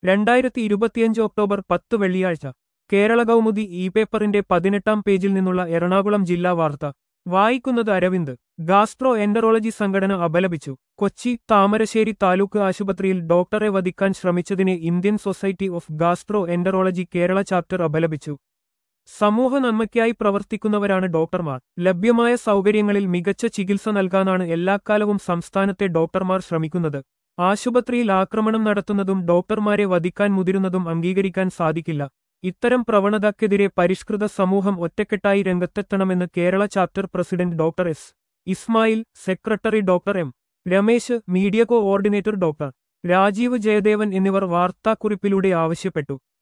രണ്ടായിരത്തി ഇരുപത്തിയഞ്ച് ഒക്ടോബർ പത്ത് വെള്ളിയാഴ്ച കേരള കൗമുദി ഇ പേപ്പറിന്റെ പതിനെട്ടാം പേജിൽ നിന്നുള്ള എറണാകുളം ജില്ലാ വാർത്ത വായിക്കുന്നത് അരവിന്ദ് ഗാസ്ട്രോ എൻഡറോളജി സംഘടന അപലപിച്ചു കൊച്ചി താമരശ്ശേരി താലൂക്ക് ആശുപത്രിയിൽ ഡോക്ടറെ വധിക്കാൻ ശ്രമിച്ചതിനെ Indian society of gastroenterology Kerala chapter അപലപിച്ചു സമൂഹ നന്മയ്ക്കായി പ്രവർത്തിക്കുന്നവരാണ് ഡോക്ടർമാർ ലഭ്യമായ സൗകര്യങ്ങളിൽ മികച്ച ചികിത്സ നൽകാനാണ് എല്ലാക്കാലവും സംസ്ഥാനത്തെ ഡോക്ടർമാർ ശ്രമിക്കുന്നത് ആശുപത്രിയിൽ ആക്രമണം നടത്തുന്നതും ഡോക്ടർമാരെ വധിക്കാൻ മുതിരുന്നതും അംഗീകരിക്കാൻ സാധിക്കില്ല ഇത്തരം പ്രവണതക്കെതിരെ പരിഷ്കൃത സമൂഹം ഒറ്റക്കെട്ടായി രംഗത്തെത്തണമെന്ന് Kerala chapter president doctor S Ismail secretary doctor M Ramesh media coordinator doctor Rajeev Jayadevan എന്നിവർ വാർത്താക്കുറിപ്പിലൂടെ ആവശ്യപ്പെട്ടു